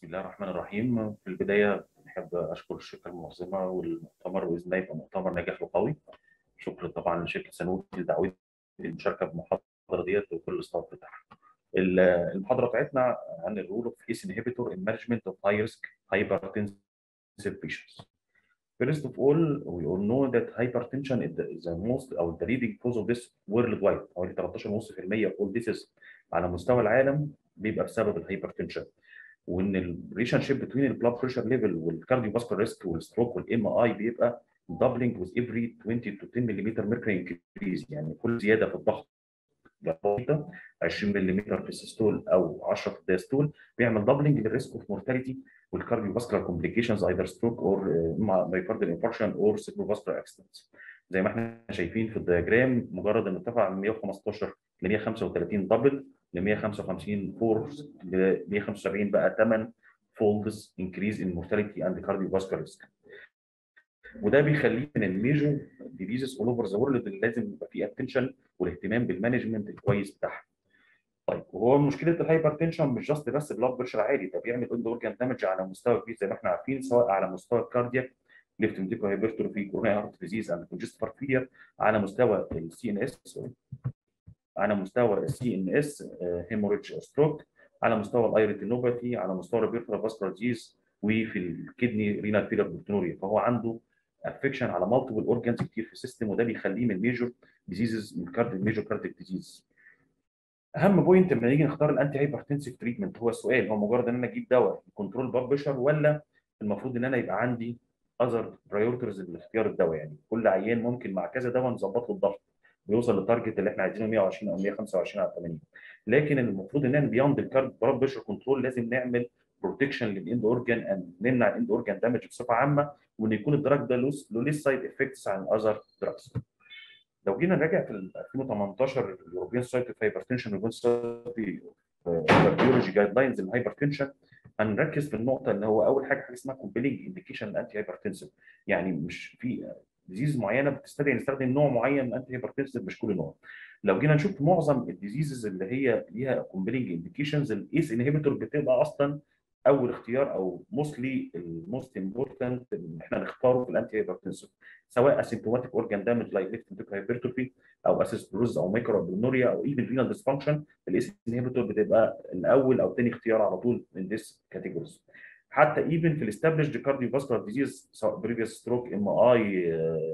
بسم الله الرحمن الرحيم في البداية أحب أشكر الشركة المنظمة والمؤتمر بإذن الله يبقى مؤتمر ناجح وقوي شكرا طبعا لشركة سنوتي لدعوتي للمشاركة بالمحاضرة ديت وكل الاستاف بتاعها المحاضرة بتاعتنا عن الرول اوف ايس انهبيتور ان مانجمنت اوف هاي ريسك hypertensive patients. First of all, we all know that hypertension is the, the most or the leading cause of this worldwide. حوالي 13.5% of all cases على مستوى العالم بيبقى بسبب الهايبرتنشن. وان الريليشن شيب بين البلاد بريشر ليفل والكارديو فاسكولار ريسك والستروك والام اي بيبقى doubling with every 20 to 10 ملم mercury increase يعني كل زياده في الضغط بسيطه 20 ملم في السيستول او 10 في الدايستول بيعمل doubling للريسك اوف مورتاليتي والكارديو فاسكولار كومبليكيشنز ايذر ستروك اور مايكارديال انفاركشن اور سيربرو فاسكولار اكسيدنتس زي ما احنا شايفين في الدياجرام مجرد ان ارتفع من 115 ل 135 دبل ل 155 فورس ل 175 بقى 8 فولدز انكريز ان مورتاليتي اند كارديو فاسكولار ريسك وده بيخليه من الميجور ديزيزز اول اوفر ذا وورلد اللي لازم يبقى فيه اتنشن والاهتمام بالمانجمنت الكويس بتاعها. طيب وهو مشكله الهايبرتنشن مش جاست بس بلاد بريشر عالي ده بيعمل اند اورجان دامج على مستوى كبير زي ما احنا عارفين سواء على مستوى الكاردياك ليفت ميديكو هايبرتروفي كوروناري هارت ديزيز اند كونجست هارت فيلير على مستوى السي ان اس على مستوى السي ان اس هيموريدج ستروك على مستوى الايريتينوباثي على مستوى البيرترا فاسكولار ديزيز وفي الكدني رينال فيلر بروتينوريا فهو عنده افكشن على مالتيبل اورجانز كتير في السيستم وده بيخليه من ميجور ديزيزز من كارد ميجور كارديك ديزيز اهم بوينت لما نيجي نختار الانتي هايبرتنسيف تريتمنت هو السؤال هو مجرد ان انا اجيب دواء كنترول بلاد بريشر ولا المفروض ان انا يبقى عندي اذر برايورتيز لاختيار الدواء يعني كل عيان ممكن مع كذا دواء نظبط له الضغط بيوصل للتارجت اللي احنا عايزينه 120 او 125 على 80 لكن المفروض ان انا بياند الكارد بلاد بريشر كنترول لازم نعمل بروتكشن للاند اورجان اند نمنع الاند اورجان دامج بصفه عامه وان يكون الدراج ده له ليس سايد افكتس عن اذر دراجز لو جينا نراجع في 2018 اليوروبيان سوسايتي اوف هايبرتنشن واليوروبيان سوسايتي كارديولوجي جايد لاينز الهايبرتنشن هنركز في النقطه ان هو اول حاجه حاجه اسمها كومبيلينج انديكيشن انتي هايبرتنسيف يعني مش في ديزيز معينه بتستدعي نستخدم نوع معين من انتي هايبرتنسيف مش كل نوع لو جينا نشوف معظم الديزيزز اللي هي ليها كومبيلينج انديكيشنز الايس انهبيتور بتبقى اصلا اول اختيار او موستلي الموست امبورتنت ان احنا نختاره في الانتي هايبرتنسيف سواء اسيمتوماتيك اورجان دامج لايك ليفت فيتيك هايبرتروفي او اسيسبروز او مايكروبلونوريا او ايفن رينال ديسفانكشن الاس انهبيتور بتبقى الاول او ثاني اختيار على طول من ذيس كاتيجوريز حتى ايفن في الاستابلشد كارديو فاسكولار ديزيز سواء بريفيوس ستروك ام اي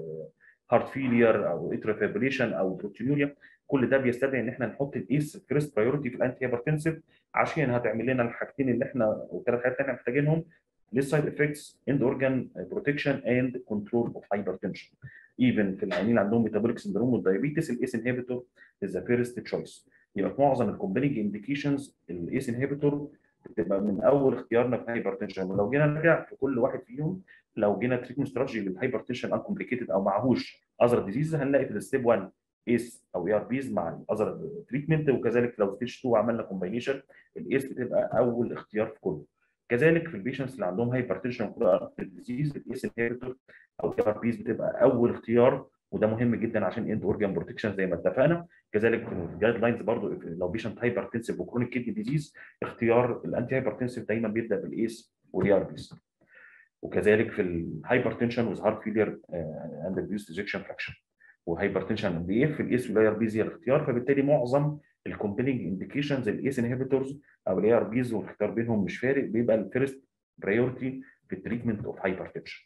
هارت فيلير او اتريال فيبريشن او بروتينوريا كل ده بيستدعي ان احنا نحط الايس فيرست برايورتي في الانتي هايبرتنسيف عشان هتعمل لنا الحاجتين اللي احنا والثلاث حاجات اللي احنا محتاجينهم للسايد افكتس اند اورجان بروتكشن اند كنترول اوف هايبرتنشن ايفن في العيانين عندهم ميتابوليك سندروم والدايابيتس الايس انهبيتور از ذا فيرست تشويس يبقى في معظم الكومبينينج انديكيشنز الايس انهبيتور بتبقى من اول اختيارنا في الهايبرتنشن ولو جينا نرجع في كل واحد فيهم لو جينا تريتمنت استراتيجي للهايبرتنشن انكومبليكيتد او معهوش اذر ديزيز هنلاقي في الستيب 1 ايس او اي ار بيز مع الاذر تريتمنت وكذلك لو ستيج 2 عملنا كومباينيشن الايس بتبقى اول اختيار في كله كذلك في البيشنتس اللي عندهم هايبرتنشن ديزيز الايس انهبيتور او اي ار بيز بتبقى اول اختيار وده مهم جدا عشان اند اورجان بروتكشن زي ما اتفقنا كذلك في الجايد لاينز برضو لو بيشنت هايبرتنسيف وكرونيك كيدني ديزيز اختيار الانتي هايبرتنسيف دايما بيبدا بالايس والاي ار بيز وكذلك في الهايبرتنشن وذ هارت فيلير اند ريديوست ايجكشن فراكشن وهايبرتنشن دي اف الايس والاي ار بيز هي الاختيار فبالتالي معظم الكومبيننج انديكيشنز الايس انهبيتورز او الاي ار بيز والاختيار بينهم مش فارق بيبقى الفيرست برايورتي في التريتمنت اوف هايبرتنشن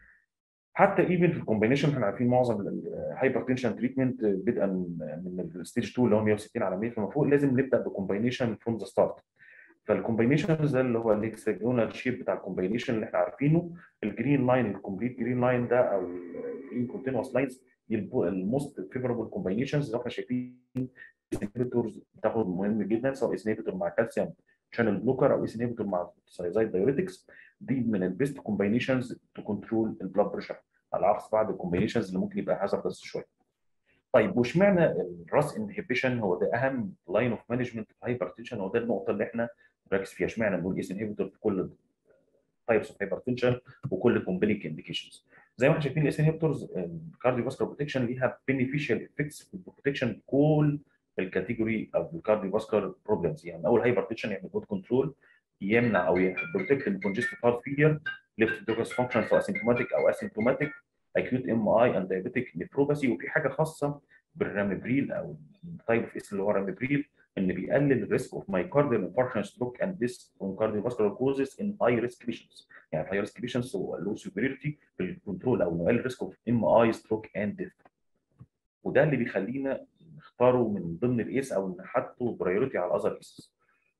حتى ايفن في الكومبينيشن احنا عارفين معظم الهايبرتنشن تريتمنت بدءا من الستيج 2 اللي هو 160 على 100 فما فوق لازم نبدا بكومبينيشن فروم ذا ستارت فالكومبينيشن ده اللي هو الهكساجونال شيب بتاع الكومبينيشن اللي احنا عارفينه الجرين لاين الكومبليت جرين لاين ده او الجرين كونتينوس لاينز الموست فيفوربل كومبينيشنز اللي احنا شايفين انهبيتورز بتاخد مهم جدا سواء اس انهبيتور مع كالسيوم شانل بلوكر او اس انهبيتور مع سايزايد دايوريتكس دي من البيست كومبينيشنز تو كنترول البلاد بريشر على عكس بعض الكومبينيشنز اللي ممكن يبقى هازاردس شويه. طيب واشمعنى الراس انهبيشن هو ده اهم لاين اوف مانجمنت في هايبرتنشن هو ده النقطه اللي احنا نركز فيها اشمعنى بنقول اس انهبيتور في كل تايبس اوف هايبرتنشن وكل كومبينينج انديكيشنز. زي ما احنا شايفين الاس انهبيتورز الكارديو فاسكولار بروتكشن ليها بينيفيشال افكتس في البروتكشن كل الكاتيجوري اوف الكارديو فاسكولار بروبلمز يعني اول هايبرتنشن يعمل جود كنترول يمنع او بروتكت الكونجستيف هارت فيلير ليفت دوكس فانكشن سواء سيمتوماتيك او اسيمتوماتيك اكيوت ام اي اند دايابيتيك نيفروباثي وفي حاجه خاصه بالرامبريل او تايب اوف اس اللي هو رامبريل ان بيقلل الريسك اوف مايكارديال انفاركشن ستروك اند ديس كارديو فاسكولار كوزز ان هاي ريسك بيشنتس يعني هاي ريسك بيشنتس هو لو سوبريورتي في الكنترول او انه يقلل ريسك اوف ام اي ستروك اند ديث وده اللي بيخلينا نختاره من ضمن الايس او نحطه برايورتي على الاذر ايسز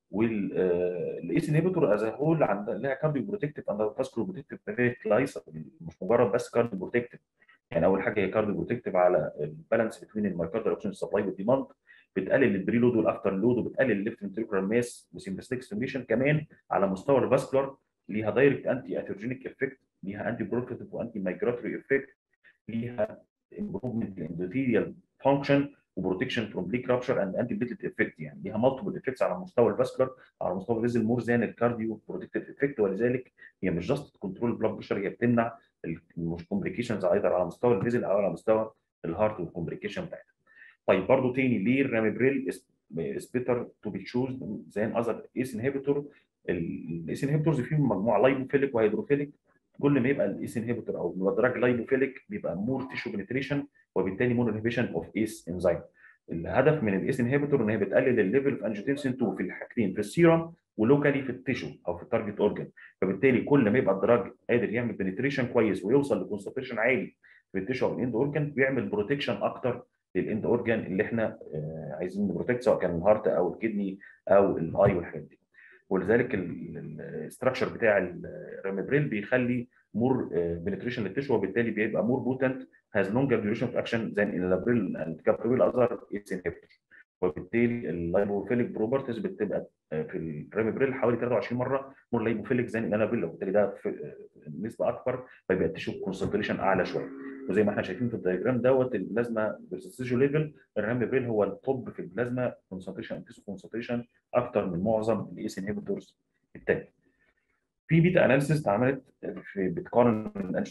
والايس انهبيتور از هول عندها لها كارديو بروتكتيف اند فاسكولار بروتكتيف كلايس مش مجرد بس كارديو بروتكتيف يعني اول حاجه هي كارديو بروتكتيف على البالانس بين المايكارديال اوكسجين سبلاي والديماند بتقلل البري لود والافتر لود وبتقلل الليفت فنتريكولار ماس وسيمباستيك ستيميشن كمان على مستوى الفاسكولار ليها دايركت انتي اثيروجينيك افكت ليها انتي بروتكتيف وانتي مايجراتوري افكت ليها امبروفمنت الاندوثيريال فانكشن وبروتكشن فروم ليك رابشر اند انتي بليتلت افكت يعني ليها مالتيبل افكتس على مستوى الفاسكولار على مستوى الفيزل مور ذان الكارديو بروتكتيف افكت ولذلك هي مش جاست كنترول البلاد بريشر هي بتمنع الكومبليكيشنز ايضا على مستوى الفيزل او على مستوى الهارت والكومبليكيشن بتاعتها. طيب برضه تاني ليه الرامبريل is better to be chosen than other ACE inhibitor الايس انهبيتورز فيهم مجموعه لايبوفيليك وهيدروفيليك كل ما يبقى الايس انهبيتور او الدراج لايبوفيليك بيبقى مور تيشو بنتريشن وبالتالي مور انهبيشن اوف ايس انزيم الهدف من الايس انهبيتور ان هي بتقلل الليفل اوف انجيوتنسين 2 في الحاجتين في السيرم ولوكالي في التيشو او في التارجت اورجن فبالتالي كل ما يبقى الدراج قادر يعمل بنتريشن كويس ويوصل لكونسنتريشن عالي في التيشو او الاند اورجن بيعمل بروتكشن اكتر للاند اورجن اللي احنا عايزين نبروتكت سواء كان الهارت او الكدني او الاي والحاجات دي ولذلك الاستراكشر بتاع الرامبريل بيخلي مور بنتريشن للتشو وبالتالي بيبقى مور بوتنت هاز لونجر ديوريشن اوف اكشن ذان الابريل اند كابريل اذر ايس انهبيتور وبالتالي اللايبوفيليك بروبرتيز بتبقى في الرامبريل حوالي 23 مره مور لايبوفيليك ذان الانابريل وبالتالي ده نسبه اكبر فيبقى التشو كونسنتريشن اعلى شويه وزي ما احنا شايفين في الدايجرام دوت البلازما برسستيجو ليفل الرامبريل هو التوب في البلازما كونسنتريشن تيسو كونسنتريشن اكتر من معظم الايس انهبيتورز الثانيه في بيتا اناليسيس اتعملت في بتقارن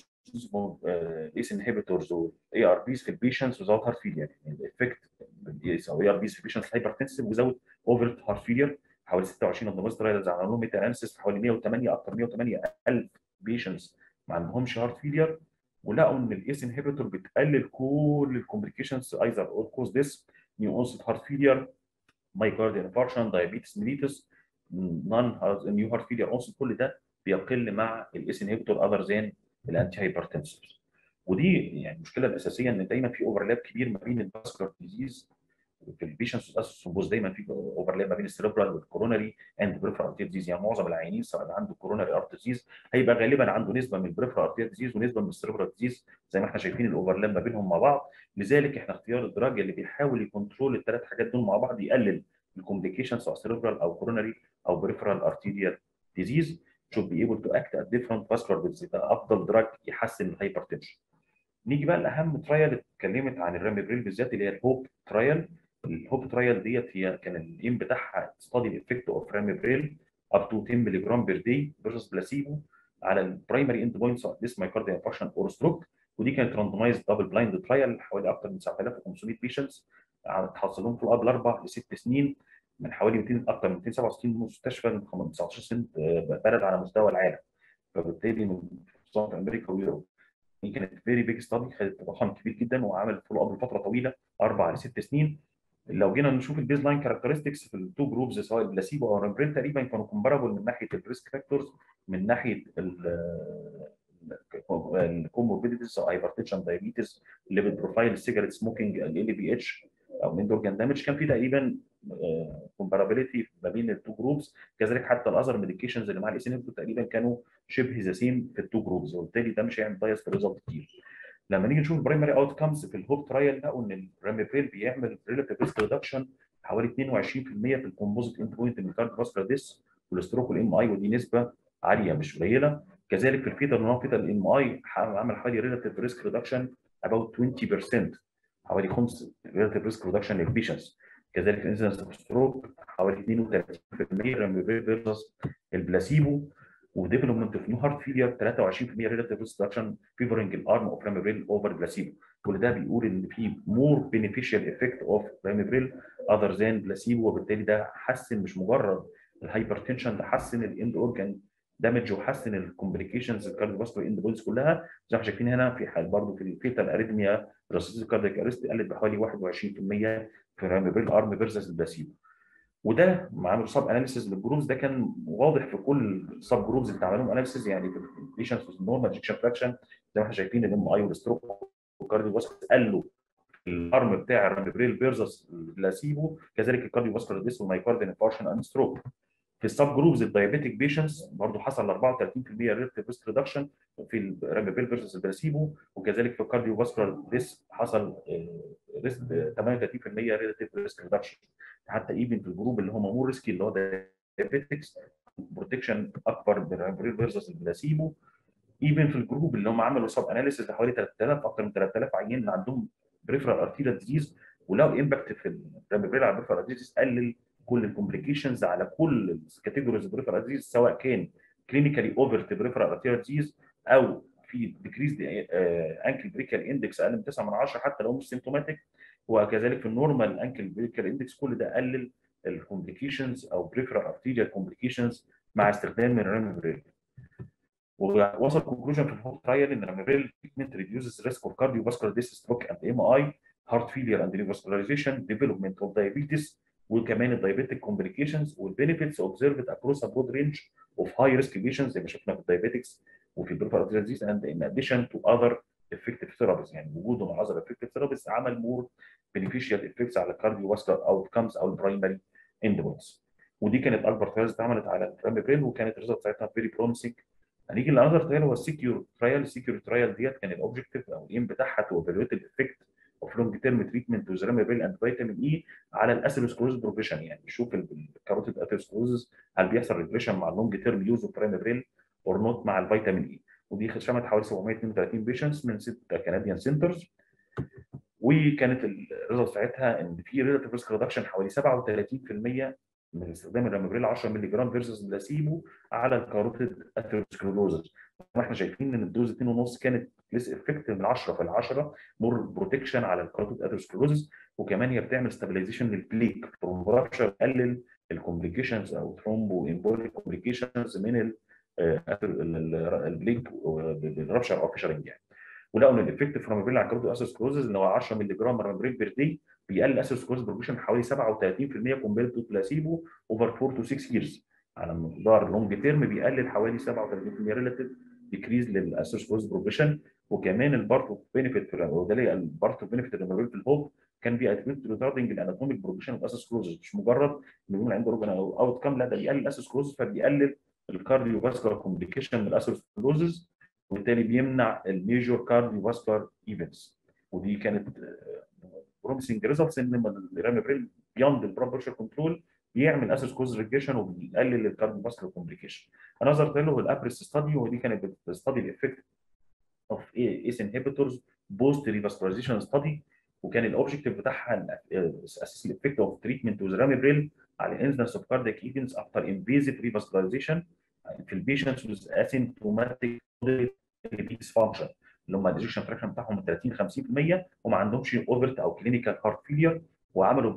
الايس انهبيتورز والاي ار بيز في البيشنتس وزاوت هارت فيلير يعني الايفكت بالايس او اي ار بيز في البيشنتس هايبرتنسيف وزاوت اوفر هارت فيلير حوالي 26 اوف ترايلز عملوا لهم ميتا اناليسيس حوالي 108 اكتر 108 الف بيشنتس ما عندهمش هارت فيلير ولقوا ان الايس انهبيتور بتقلل كل الكومبليكيشنز ايذر اور كوز ذس نيو اونست هارت فيلير مايكارديال انفاركشن دايابيتس ميليتس نون نيو هارت فيلير اونست كل ده بيقل مع الايس انهبيتور اذر ذان الانتي هايبرتنسيف ودي يعني المشكله الاساسيه ان دايما في اوفرلاب كبير ما بين الفاسكولار ديزيز في البيشنتس الثرومبوز دايما في اوفرلاب ما بين السيربرال والكورونري اند بريفرال ارتير ديزيز يعني معظم العيانين سواء عنده كورونري ارت ديزيز هيبقى غالبا عنده نسبه من البريفرال ارتير ديزيز ونسبه من السيربرال ديزيز زي ما احنا شايفين الاوفرلاب ما بينهم مع بعض لذلك احنا اختيار الدراج اللي بيحاول يكنترول الثلاث حاجات دول مع بعض يقلل الكومبليكيشن سواء سيربرال او كورونري او بريفرال ارتيريال ديزيز should be able to act at different vascular disease ده افضل دراج يحسن الهايبرتنشن نيجي بقى لاهم ترايل اتكلمت عن الرامبريل بالذات اللي هي الهوب ترايل الهوب ترايل ديت هي كان الايم بتاعها ستادي الافكت اوف رامبريل اب تو 10 ملي جرام بير داي فيرسس بلاسيبو على البرايمري اند بوينتس اوف ديس مايكارديال انفاركشن اور ستروك ودي كانت راندمايز دبل بلايند ترايل حوالي اكثر من 9500 بيشنتس تحصلهم في قبل اربع لست سنين من حوالي 200 اكثر من 267 مستشفى من 19 سنه بلد على مستوى العالم فبالتالي من صوت امريكا ويوروب دي كانت فيري بيج ستادي خدت رقم كبير جدا وعملت فولو اب لفتره طويله اربع لست سنين لو جينا نشوف البيز لاين كاركترستكس في التو جروبز سواء البلاسيبو او الرامبريل تقريبا كانوا كومبارابل من ناحيه الريسك فاكتورز من ناحيه الكوموربيديتيز او هايبرتنشن دايابيتس الليفل بروفايل السيجاريت سموكينج ال بي اتش او من اورجان دامج كان في تقريبا كومبارابيلتي ما بين التو جروبز كذلك حتى الاذر ميديكيشنز اللي مع الاسين تقريبا كانوا شبه ذا سيم في التو جروبز وبالتالي ده مش هيعمل بايس في الريزلت كتير لما نيجي نشوف البرايمري اوت كامز في الهوب ترايل لقوا ان الرامبريل بيعمل ريلاتيف ريسك ريدكشن حوالي 22% في الكومبوزيت اند بوينت من الكارد فاسكولار ديس والستروك والام اي ودي نسبه عاليه مش قليله كذلك في الفيتال نون فيتال ام اي عمل حوالي ريلاتيف ريسك ريدكشن about 20% حوالي 5 ريلاتيف ريسك ريدكشن للبيشنتس كذلك الانسيدنس اوف ستروك حوالي 32% رامبريل فيرسس البلاسيبو وديفلوبمنت اوف نيو هارت فيلير 23% ريلاتيف ريدكشن فيفورنج الارم اوف رامبريل اوفر بلاسيبو كل ده بيقول ان في مور بينيفيشال افكت اوف رامبريل اذر ذان بلاسيبو وبالتالي ده حسن مش مجرد الهايبرتنشن ده حسن الاند اورجان دامج وحسن الكومبليكيشنز الكارديوفاسكولار اند بوينتس كلها زي ما احنا شايفين هنا في حال برضه في الفيتال اريثميا رصيد الكاردياك ارست قلت بحوالي 21% في رامبريل ارم فيرسس البلاسيبو وده مع سب اناليسيز للجروبز ده كان واضح في كل سب جروبز اللي اتعمل لهم اناليسيز يعني في البيشنتس نورمال اجكشن فراكشن زي ما احنا شايفين الام اي والستروك والكارديو فاسكولار قالوا الارم بتاع الرامبريل فيرسس البلاسيبو كذلك الكارديو فاسكولار ديس والمايكارديان انفارشن اند ستروك في السب جروبز الدايابيتيك بيشنتس برضه حصل 34% ريلتيف ريسك ريدكشن في الرامبريل فيرسس البلاسيبو وكذلك في الكارديو فاسكولار ديس حصل ريسك 38% ريلتيف ريسك ريدكشن حتى ايفن في الجروب اللي هم مور ريسكي اللي هو دايابيتكس بروتكشن اكبر بالرامبريل فيرسس البلاسيبو ايفن في الجروب اللي هم عملوا سب اناليسيس لحوالي 3000 اكثر من 3000 عيان اللي عندهم بريفرال ارتيريال ديزيز ولو امباكت في الرامبريل على البريفرال ديزيز قلل كل الكومبليكيشنز على كل الكاتيجوريز بريفرال ديزيز سواء كان كلينيكالي اوفرت بريفرال ارتيريال ديزيز او في ديكريز انكل بريكال اندكس اقل من 9 من 10 حتى لو مش سيمتوماتيك وكذلك في النورمال انكل بريكال اندكس كل ده قلل الكومبليكيشنز او بريفرال ارتيريال كومبليكيشنز مع استخدام الرامبريل ووصل كونكلوجن في الهوت ترايل ان الرامبريل تريتمنت ريديوزز ريسك اوف كارديو فاسكولار ديس ستروك اند ام اي هارت فيلير اند ريفاسكولاريزيشن ديفلوبمنت اوف دايابيتس وكمان الدايابيتك كومبليكيشنز والبينيفيتس اوبزرفد اكروس ا برود رينج اوف هاي ريسك بيشنز زي ما شفنا في الدايابيتكس وفي البريفرال ارتيريال ديزيز اند ان اديشن تو اذر افكتيف ثيرابيز يعني وجوده مع اذر افكتيف ثيرابيز عمل مور بينيفيشال افكتس على الكارديو فاسكولار اوت كامز او البرايمري اند بوينتس ودي كانت اكبر ترايلز اتعملت على الرامبريل وكانت الريزلت بتاعتها فيري بروميسنج هنيجي لانذر ترايل هو السيكيور ترايل السيكيور ترايل ديت كان الاوبجكتيف او الايم بتاعها تو ايفالويت الايفكت اوف لونج تيرم تريتمنت وذ رامبريل اند فيتامين اي على الاسيروسكلوز بروفيشن يعني نشوف الكاروتيد اثيروسكلوز هل بيحصل ريجريشن مع اللونج تيرم يوز اوف رامبريل اور نوت مع الفيتامين اي ودي شملت حوالي 732 بيشنتس من ست كنديان سنترز وكانت الريزلت بتاعتها ان في ريلاتيف ريسك ريدكشن حوالي 37% من استخدام الرامبريل 10 مللي جرام فيرسس بلاسيبو على الكاروتيد اثيروسكلوزز احنا شايفين ان الدوز 2.5 كانت ليس افكتيف من 10 في ال 10 مور بروتكشن على الكاروتيد اثيروسكلوزز وكمان هي بتعمل ستابلايزيشن للبليك ثرومبو رابشر تقلل الكومبليكيشنز او ثرومبو امبوليك كومبليكيشنز من البليك بالرابشر او فيشرنج يعني ولقوا ان الافكتيف رامبريل على الكاروتيد اثيروسكلوزز اللي هو 10 مللي جرام رامبريل بير داي بيقلل اثيروسكلوز بروجيشن حوالي 37% كومبيرد تو بلاسيبو اوفر 4 تو 6 ييرز على مقدار لونج تيرم بيقلل حوالي 37% ريلاتيف ديكريز للاثيروسكلوز بروجيشن وكمان البارت اوف بينيفيت وده اللي البارت اوف بينيفيت اللي في الهوب كان بيأدمت ريتاردنج الاناتوميك بروجيشن اوف اثيروسكلوز مش مجرد انه يكون عنده اورجن او اوت كام لا ده بيقلل الاثيروسكلوز فبيقلل الكارديو فاسكولار كومبليكيشن من الاثيروسكلوزز وبالتالي بيمنع الميجور كارديو فاسكولار ايفنتس ودي كانت بروميسنج ريزلتس ان الرامبريل بيوند البلاد بريشر كنترول بيعمل اسيس كوز ريجريشن وبيقلل الكارديو فاسكولار كومبليكيشن انا نظرت له الابريس ستادي ودي كانت بتستدي الايفكت اوف ايس انهبيتورز بوست ريفاسكولايزيشن ستادي وكان الاوبجيكتيف بتاعها اساس الايفكت اوف تريتمنت وذ رامبريل على انسنس اوف كاردياك ايفنتس افتر انفيزيف ريفاسكولايزيشن في البيشنتس وذ اسيمتوماتيك ديسفانكشن اللي هم الديجكشن فراكشن بتاعهم من 30 50% وما عندهمش اوفرت او كلينيكال هارت فيلير وعملوا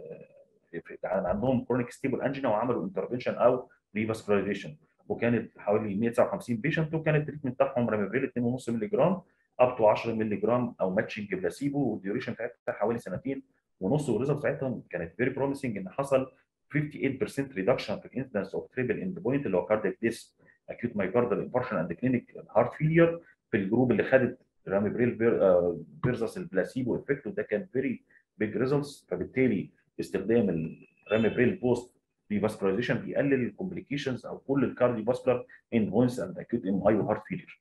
عندهم كرونيك ستيبل انجينا وعملوا انترفنشن او ريفاسكولايزيشن وكانت حوالي 159 بيشنت وكان التريتمنت بتاعهم رامبريل 2.5 مللي جرام اب تو 10 مللي جرام او ماتشنج بلاسيبو والديوريشن بتاعتها حوالي سنتين ونص والريزلت بتاعتهم كانت فيري بروميسنج ان حصل 58% ريدكشن في الانسيدنس اوف تريبل اند بوينت اللي هو كاردياك ديس اكيوت مايكاردال انفارشن اند كلينيك هارت فيلير في الجروب اللي خدت رامبريل فيرسس البلاسيبو افكت وده كان فيري بيج ريزلتس فبالتالي استخدام الرامبريل بوست ريفاسكولايزيشن بيقلل الكومبليكيشنز او كل الكارديو فاسكولار ان بوينتس اند اكيوت ام اي وهارت فيلير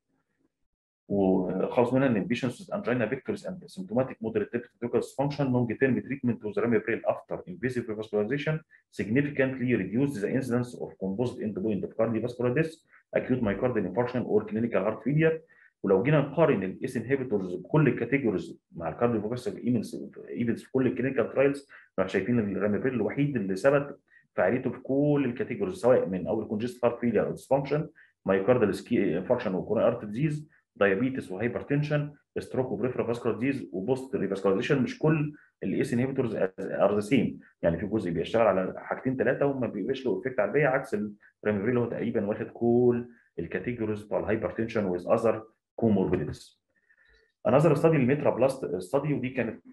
وخلاص منها ان البيشنتس انجينا فيكتورز اند سيمتوماتيك مودريت تيبتيكال فانكشن لونج تيرم تريتمنت with ramipril after invasive revascularization significantly reduced the incidence of composite endpoint of cardiovascular death acute myocardial infarction or clinical heart failure ولو جينا نقارن الاس انهبيتورز بكل الكاتيجوريز مع الكارديوفاسكولار ايفنتس في كل الكلينيكال ترايلز احنا شايفين ان الرامبريل الوحيد اللي ثبت فعاليته في كل الكاتيجوريز سواء من اول كونجست هارت فيلير او ديسفانكشن مايوكاردال انفاركشن وكوروني ارت ديزيز دايابيتس وهايبرتنشن ستروك وبريفرال فاسكولار ديز وبوست ريفاسكولاريزيشن مش كل الاس انهبيتورز ار ذا سيم يعني في جزء بيشتغل على حاجتين ثلاثه وما بيبقاش له افكت على الباقي عكس الراميفريل اللي هو تقريبا واخد كل الكاتيجوريز بتاع الهايبرتنشن ويز اذر كوموربيديتيز انذر ستادي الميترا بلاست ستادي ودي كانت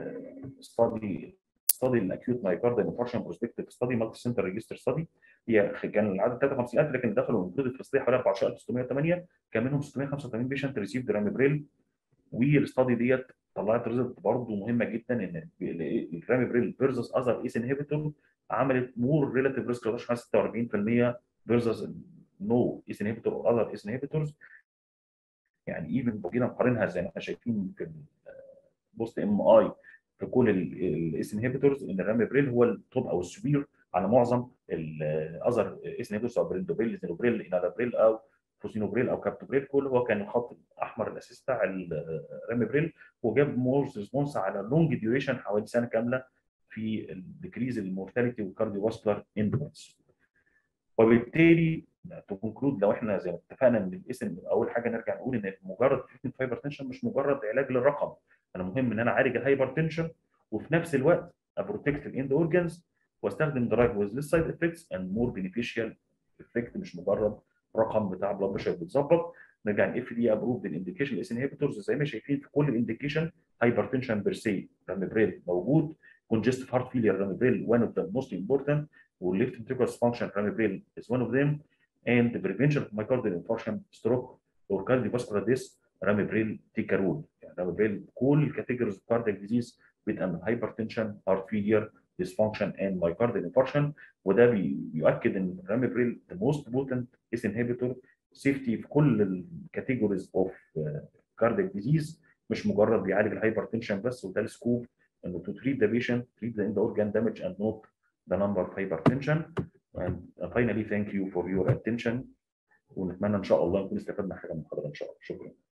ستادي ستادي الاكيوت مايكارديال انفاركشن بروسبكتيف ستادي مالتي سنتر ريجستر ستادي هي كان العدد 53000 لكن دخلوا انكلودد في الستادي حوالي 14608 كان منهم 685 بيشنت ريسيفد راميبريل والاستادي ديت طلعت ريزلت برضه مهمه جدا ان الراميبريل فيرسس اذر ايس انهبيتور عملت مور ريلاتيف ريسك ريدكشن 46% فيرسس نو ايس انهبيتور او اذر ايس انهبيتورز يعني ايفن لو جينا نقارنها زي ما احنا شايفين في البوست ام اي في كل الاس انهبيتورز ان الراميبريل هو التوب او السوبير على معظم الاذر اس انهبيتورز سواء بريندوبريل زينوبريل انادابريل او فوسينوبريل او كابتوبريل كل هو كان الخط الاحمر الاساسي بتاع الراميبريل وجاب مور ريسبونس على لونج ديوريشن حوالي سنه كامله في الديكريز المورتاليتي والكارديو فاسكولار اندومنتس وبالتالي تو كونكلود لو احنا زي ما اتفقنا ان الاسم اول حاجه نرجع نقول ان مجرد تريتمنت هايبر تنشن مش مجرد علاج للرقم انا مهم ان انا اعالج الهايبر تنشن وفي نفس الوقت ابروتكت الاند اورجنز واستخدم درايف ويز ليس سايد افكتس اند مور بينيفيشال افكت مش مجرد رقم بتاع بلاد بريشر بيتظبط نرجع الاف دي ابروفد الانديكيشن الاس انهبيتورز زي ما شايفين في كل الانديكيشن هايبر تنشن بير سي راميبريل موجود congestive heart failure راميبريل one of the most important والليفت ventricular dysfunction راميبريل is one of them and the prevention of myocardial infarction stroke or cardiovascular death راميبريل تيكارول يعني راميبريل كل الكاتيجوريز اوف كاردياك ديزيز بدءا من هايبرتنشن هارت فيلير dysfunction and myocardial infarction وده بيؤكد ان الراميبريل the most potent is inhibitor safety في كل الكاتيجوريز اوف كاردياك ديزيز مش مجرد بيعالج الهايبرتنشن بس وده السكوب انه to treat the patient treat the end organ damage and not the number of hypertension and finally thank you for your attention ونتمنى ان شاء الله نكون استفدنا حاجه من المحاضره ان شاء الله شكرا